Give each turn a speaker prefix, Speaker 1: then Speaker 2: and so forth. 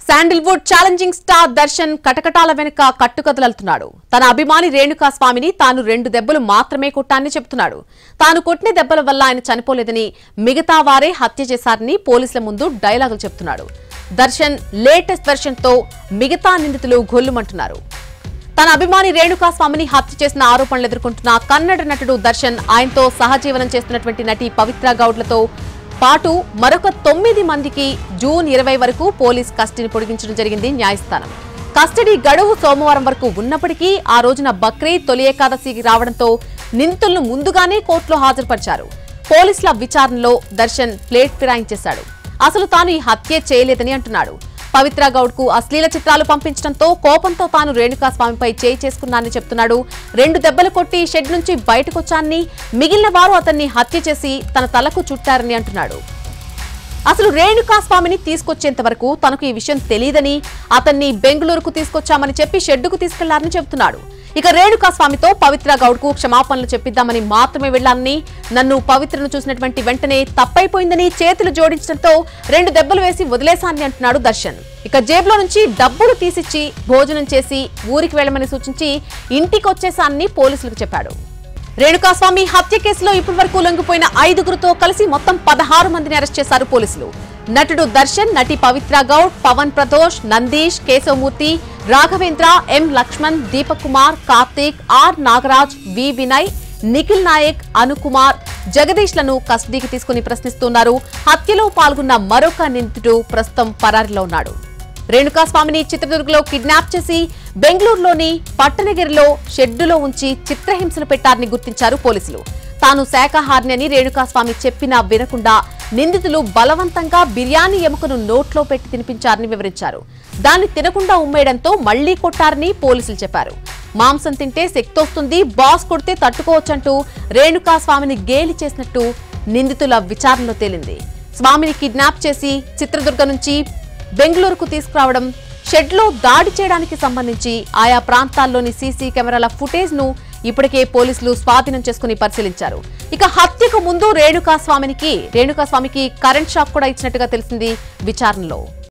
Speaker 1: Sandalwood challenging star Darshan కటకటాల వెనుక కట్టుకదలవుతున్నాడు తన అభిమాని రేణుకా స్వామిని తాను రెండు దెబ్బలు మాత్రమే కొట్టానని చెప్తున్నాడు తాను కొట్టిన దెబ్బల వల్ల ఆయన చనిపోలేదని మిగతా వారే హత్య చేశారని పోలీసుల ముందు డైలాగులు చెప్తున్నాడు దర్శన్ లేటెస్ట్ వెర్షన్ తో మిగతా నిందితులు గొల్లుమంటున్నారు తన అభిమాని రేణుకా స్వామిని హత్య చేసిన ఆరోపణలు ఎదుర్కొంటున్న కన్నడ నటుడు దర్శన్ ఆయనతో సహజీవనం చేస్తున్నటువంటి నటి పవిత్ర గౌడ్లతో పాటు మరొక తొమ్మిది మందికి జూన్ ఇరవై వరకు పోలీస్ కస్టడీ పొడిగించడం జరిగింది న్యాయస్థానం కస్టడీ గడువు సోమవారం వరకు ఉన్నప్పటికీ ఆ రోజున బక్రీద్ తొలి ఏకాదశికి రావడంతో నిందితులను ముందుగానే కోర్టులో హాజరుపరిచారు పోలీసుల విచారణలో దర్శన్ ప్లేట్ ఫిరాయించేశాడు అసలు తాను ఈ హత్య చేయలేదని అంటున్నాడు పవిత్ర గౌడ్ కు అశ్లీల చిత్రాలు పంపించడంతో కోపంతో తాను రేణుకా స్వామిపై చేయి చేసుకున్నానని చెప్తున్నాడు రెండు దెబ్బలు కొట్టి షెడ్ నుంచి బయటకొచ్చానని మిగిలిన వారు అతన్ని హత్య చేసి తన తలకు చుట్టారని అంటున్నాడు అసలు రేణుకా స్వామిని తీసుకొచ్చేంత వరకు తనకు ఈ విషయం తెలియదని అతన్ని బెంగళూరుకు తీసుకొచ్చామని చెప్పి షెడ్డుకు తీసుకెళ్లారని చెబుతున్నాడు ఇక రేణుకా స్వామితో పవిత్ర గౌడ్ కు క్షమాపణలు చెప్పిద్దామని మాత్రమే వెళ్లానని నన్ను పవిత్రను చూసినటువంటి వెంటనే తప్పైపోయిందని చేతులు జోడించడంతో రెండు దెబ్బలు వేసి వదిలేశానని అంటున్నాడు దర్శన్ ఇక జేబులో నుంచి డబ్బులు తీసిచ్చి భోజనం చేసి ఊరికి వెళ్లమని సూచించి ఇంటికి వచ్చేశానని పోలీసులకు చెప్పాడు రేణుకాస్వామి హత్య కేసులో ఇప్పటి వరకు లొంగిపోయిన ఐదుగురితో కలిసి మొత్తం పదహారు మందిని అరెస్ట్ చేశారు పోలీసులు నటుడు దర్శన్ నటి Pavithra Goud Pavan Pradosh Nandish Keshavamurthy Raghavendra M Lakshman Deepak Kumar Karthik R Nagaraj V Vinay Nikhil Nayak Anukumar Jagadish లను కస్టడీకి తీసుకుని ప్రశ్నిస్తున్నారు హత్యలో పాల్గొన్న మరొక నిందితుడు ప్రస్తుతం పరారిలో ఉన్నాడు రేణుకాస్వామిని చిత్రదుర్గలో కిడ్నాప్ చేసి బెంగళూరులోని పట్టణగిరిలో షెడ్డులో ఉంచి చిత్రహింసలు పెట్టారని గుర్తించారు పోలీసులు తాను శాఖాహారిని అని రేణుకాస్వామి చెప్పినా వినకుండా నిందితులు బలవంతంగా బిర్యానీ ఎముకను నోట్లో పెట్టి తినిపించారని వివరించారు దాన్ని తినకుండా ఉమ్మేయడంతో మళ్లీ కొట్టారని పోలీసులు చెప్పారు మాంసం తింటే శక్తొస్తుంది బాస్ కొడితే తట్టుకోవచ్చంటూ రేణుకా స్వామిని గేలి చేసినట్టు నిందితుల విచారణలో తేలింది స్వామిని కిడ్నాప్ చేసి చిత్రదుర్గ నుంచి బెంగళూరుకు తీసుకురావడం షెడ్లో దాడి చేయడానికి సంబంధించి ఆయా ప్రాంతాల్లోని సీసీ కెమెరాల ఫుటేజ్ ను ఇప్పటికే పోలీసులు స్వాధీనం చేసుకుని పరిశీలించారు ఇక హత్యకు ముందు రేణుకా స్వామినికి రేణుకా స్వామికి కరెంట్ షాక్ కూడా ఇచ్చినట్టుగా తెలిసింది విచారణలో